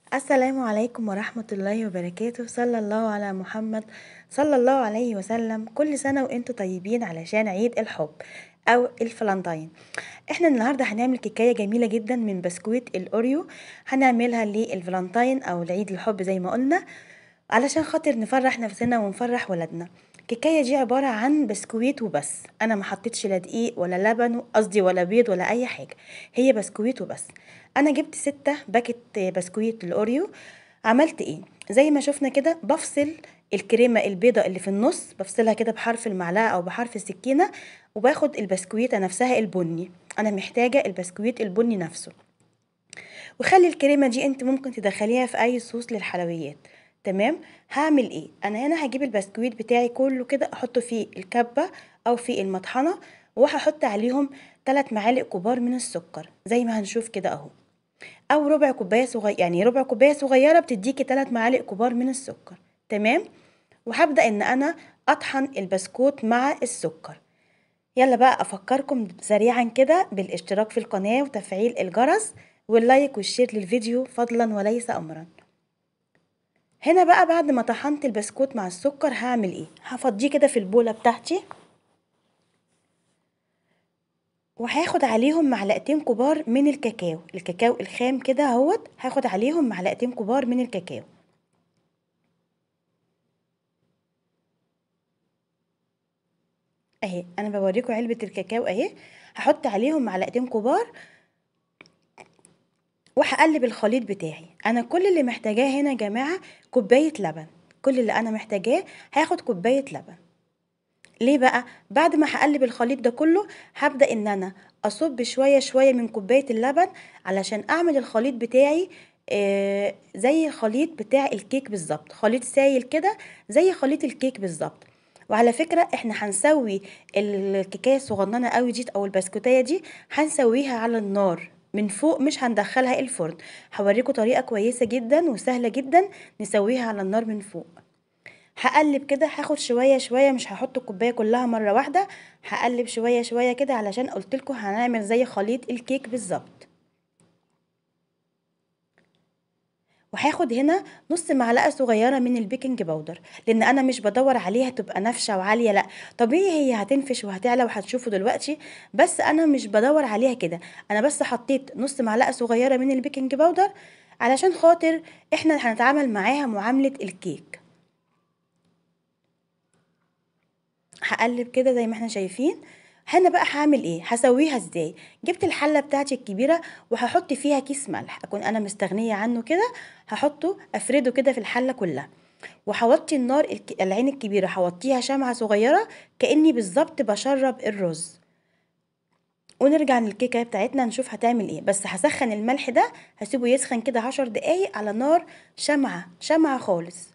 السلام عليكم ورحمة الله وبركاته صلى الله على محمد صلى الله عليه وسلم كل سنة وانتم طيبين علشان عيد الحب او الفلانتاين احنا النهاردة هنعمل كيكاية جميلة جدا من بسكويت الاوريو هنعملها للفلانتاين او لعيد الحب زي ما قلنا علشان خاطر نفرح نفسنا ونفرح ولادنا الكيكاية دي عبارة عن بسكويت وبس انا ما حطيتش لا دقيق ولا لبن قصدي ولا بيض ولا اي حاجة هي بسكويت وبس انا جبت ستة باكت بسكويت الاوريو عملت ايه زي ما شفنا كده بفصل الكريمة البيضة اللي في النص بفصلها كده بحرف المعلقة او بحرف السكينة وباخد البسكويتة نفسها البني انا محتاجة البسكويت البني نفسه وخلي الكريمة دي انت ممكن تدخليها في اي صوص للحلويات تمام هعمل ايه انا هنا هجيب البسكويت بتاعي كله كده احطه في الكبة او في المطحنة وهحط عليهم 3 معالق كبار من السكر زي ما هنشوف كده اهو او ربع كوبايه صغير يعني ربع كوبايه صغيره بتديكي 3 معالق كبار من السكر تمام وهبدا ان انا اطحن البسكوت مع السكر يلا بقى افكركم سريعا كده بالاشتراك في القناه وتفعيل الجرس واللايك والشير للفيديو فضلا وليس امرا هنا بقى بعد ما طحنت البسكوت مع السكر هعمل ايه هفضيه كده في البوله بتاعتي وهاخد عليهم معلقتين كبار من الكاكاو الكاكاو الخام كده اهوت هاخد عليهم معلقتين كبار من الكاكاو اهي انا بوريكم علبة الكاكاو اهي هحط عليهم معلقتين كبار وهقلب الخليط بتاعي انا كل اللي محتاجاه هنا يا جماعة كوباية لبن كل اللي انا محتاجاه هاخد كوباية لبن ليه بقى بعد ما هقلب الخليط ده كله هبدا ان انا اصب شويه شويه من كوبايه اللبن علشان اعمل الخليط بتاعي آه زي الخليط بتاع الكيك بالظبط خليط سايل كده زي خليط الكيك بالظبط وعلى فكره احنا هنسوي الكيكايه الصغننه قوي دي او البسكوتيه دي هنسويها على النار من فوق مش هندخلها الفرن هوريكم طريقه كويسه جدا وسهله جدا نسويها على النار من فوق هقلب كده هاخد شويه شويه مش هحط الكوبايه كلها مره واحده هقلب شويه شويه كده علشان قلتلكوا هنعمل زي خليط الكيك بالظبط وهاخد هنا نص معلقه صغيره من البيكنج باودر لان انا مش بدور عليها تبقى نافشه وعاليه لا طبيعي هي هتنفش وهتعلى وهتشوفوا دلوقتي بس انا مش بدور عليها كده انا بس حطيت نص معلقه صغيره من البيكنج باودر علشان خاطر احنا هنتعامل معاها معامله الكيك هقلب كده زي ما احنا شايفين هنا بقى هعمل ايه هسويها ازاي جبت الحله بتاعتي الكبيره وهحط فيها كيس ملح اكون انا مستغنيه عنه كده هحطه افرده كده في الحله كلها وهوطي النار الك... العين الكبيره هوطيها شمعه صغيره كاني بالظبط بشرب الرز ونرجع للكيكه بتاعتنا نشوف هتعمل ايه بس هسخن الملح ده هسيبه يسخن كده عشر دقايق على نار شمعه شمعه خالص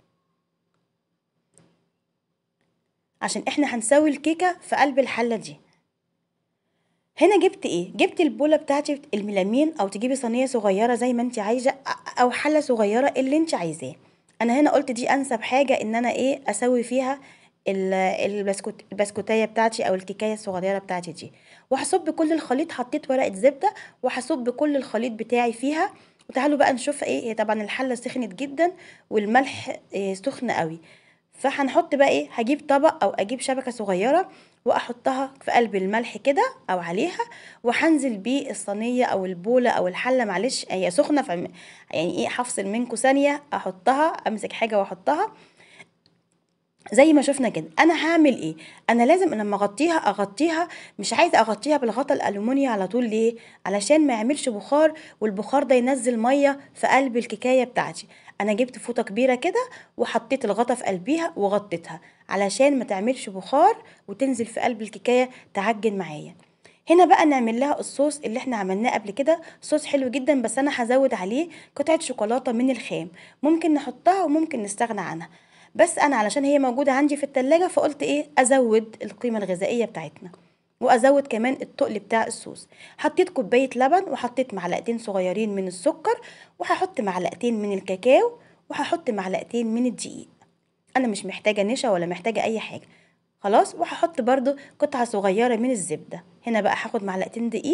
عشان احنا هنسوي الكيكة في قلب الحلة دي هنا جبت ايه جبت البولة بتاعتي الميلامين او تجيبي صينية صغيرة زي ما انت عايزة او حلة صغيرة اللي انت عايزاه انا هنا قلت دي انسب حاجة ان انا ايه اسوي فيها البسكوت البسكوتية بتاعتي او الكيكاية الصغيرة بتاعتي دي وهصب كل الخليط حطيت ورقة زبدة وهصب كل الخليط بتاعي فيها وتعالوا بقى نشوف ايه هي طبعا الحلة سخنت جدا والملح إيه سخن قوي فهنحط بقى ايه هجيب طبق او اجيب شبكه صغيره واحطها في قلب الملح كده او عليها وهنزل بيه الصينيه او البوله او الحله معلش هي سخنه ف يعني ايه هفصل منكم ثانيه احطها امسك حاجه واحطها زي ما شفنا كده انا هعمل ايه انا لازم لما اغطيها اغطيها مش عايزه اغطيها بالغطا الالومنيا على طول ليه علشان ما يعملش بخار والبخار ده ينزل ميه في قلب الكيكايه بتاعتي انا جبت فوطه كبيره كده وحطيت الغطا في قلبيها وغطيتها علشان ما تعملش بخار وتنزل في قلب الكيكايه تعجن معايا هنا بقى نعمل لها الصوص اللي احنا عملناه قبل كده صوص حلو جدا بس انا هزود عليه قطعه شوكولاته من الخام ممكن نحطها وممكن نستغنى عنها بس انا علشان هي موجوده عندي في التلاجة فقلت ايه ازود القيمه الغذائيه بتاعتنا وازود كمان التقل بتاع الصوص حطيت كوبايه لبن وحطيت معلقتين صغيرين من السكر وهحط معلقتين من الكاكاو وهحط معلقتين من الدقيق انا مش محتاجه نشا ولا محتاجه اي حاجه خلاص وهحط برضو قطعه صغيره من الزبده هنا بقى هاخد معلقتين دقيق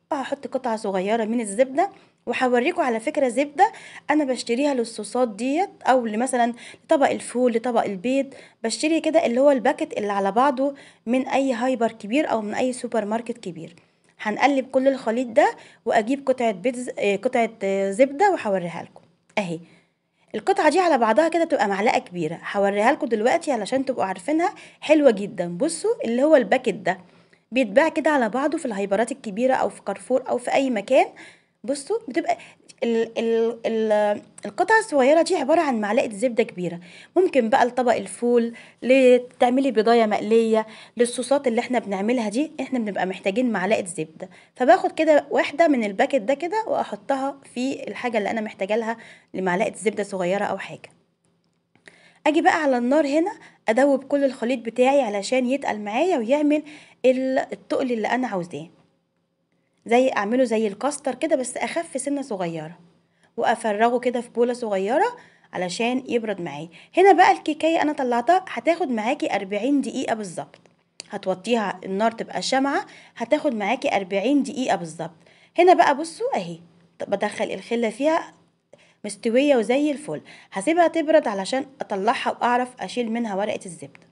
وهحط قطعة صغيرة من الزبدة وهوريكم على فكرة زبدة أنا بشتريها للصوصات ديت أو مثلا لطبق الفول لطبق البيض بشتري كده اللي هو الباكت اللي على بعضه من أي هايبر كبير أو من أي سوبر ماركت كبير هنقلب كل الخليط ده وأجيب قطعة بيتز آه، قطعة آه، زبدة وهوريها لكم أهي القطعة دي على بعضها كده تبقى معلقة كبيرة هوريها لكم دلوقتي علشان تبقوا عارفينها حلوة جدا بصوا اللي هو الباكت ده بيتباع كده على بعضه في الهايبرات الكبيرة أو في كارفور أو في أي مكان بصوا بتبقى ال ال ال القطعة الصغيرة دي عبارة عن معلقة زبدة كبيرة ممكن بقى لطبق الفول تعملي بضاية مقلية للصوصات اللي احنا بنعملها دي احنا بنبقى محتاجين معلقة زبدة فباخد كده واحدة من الباكت ده كده واحطها في الحاجة اللي انا محتاجة لها لمعلقة زبدة صغيرة او حاجة اجي بقى على النار هنا ادوب كل الخليط بتاعي علشان يتقل معايا ويعمل ال- التقل اللي انا عاوزاه زي اعمله زي الكاستر كده بس اخف سنه صغيره وافرغه كده في بوله صغيره علشان يبرد معايا هنا بقى الكيكايه انا طلعتها هتاخد معاكي 40 دقيقه بالظبط هتوطيها النار تبقى شمعة هتاخد معاكي 40 دقيقة بالظبط هنا بقى بصوا اهي بدخل الخلة فيها مستوية وزي الفل هسيبها تبرد علشان اطلعها واعرف اشيل منها ورقة الزبدة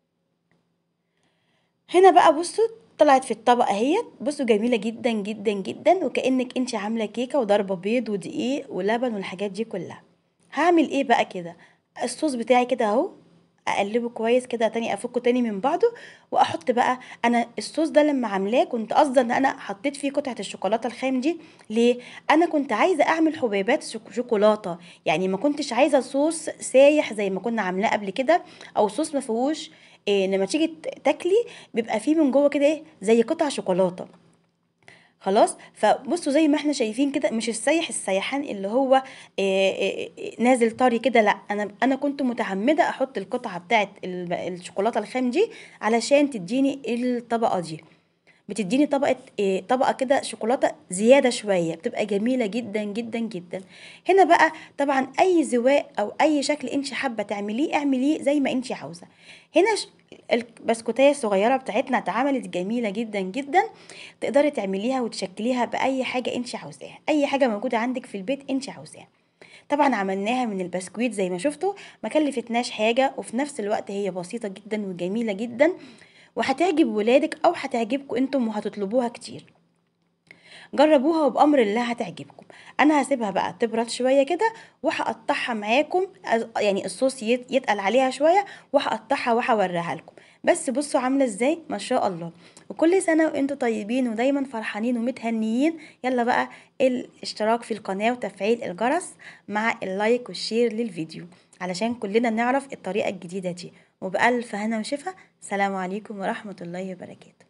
هنا بقى بصوا طلعت في الطبق اهيت بصوا جميلة جدا جدا جدا وكأنك انت عاملة كيكة وضربة بيض ودقيق ولبن والحاجات دي كلها هعمل ايه بقى كده الصوص بتاعي كده اهو اقلبه كويس كده تاني افكه تاني من بعضه واحط بقى انا الصوص ده لما عاملاه كنت قصده ان انا حطيت فيه قطعه الشوكولاته الخام دي ليه انا كنت عايزه اعمل حبيبات شوك- شوكولاته يعني ما كنتش عايزه صوص سايح زي ما كنا عاملاه قبل كده او صوص ما فيهوش إيه لما تيجي ت- تاكلي بيبقى فيه من جوه كده ايه زي قطع شوكولاته خلاص فبصوا زي ما احنا شايفين كده مش السيح السيحان اللي هو إيه إيه إيه نازل طري كده لا انا انا كنت متعمده احط القطعه بتاعه ال- الشوكولاته الخام دي علشان تديني الطبقه دي بتديني طبقه إيه طبقه كده شوكولاته زياده شويه بتبقى جميله جدا جدا جدا هنا بقى طبعا اي زواق او اي شكل انت حابه تعمليه اعمليه زي ما انت عاوزه هنا ش- البسكوتيه الصغيره بتاعتنا اتعملت جميله جدا جدا تقدري تعمليها وتشكليها باي حاجه انت عاوزاها اي حاجه موجوده عندك في البيت انت عاوزاها طبعا عملناها من البسكويت زي ما شفتوا ما كلفتناش حاجه وفي نفس الوقت هي بسيطه جدا وجميله جدا وهتعجب ولادك او هتعجبكم انتم وهتطلبوها كتير جربوها وبامر الله هتعجبكم انا هسيبها بقى تبرد شويه كده وهقطعها معاكم أز- يعني الصوص يت- يتقل عليها شويه وهقطعها وهوريها لكم بس بصوا عامله ازاي ما شاء الله وكل سنه وانتم طيبين ودايما فرحانين ومتهنيين يلا بقى الاشتراك في القناه وتفعيل الجرس مع اللايك والشير للفيديو علشان كلنا نعرف الطريقه الجديده دي وبألف هنا وشفا سلام عليكم ورحمه الله وبركاته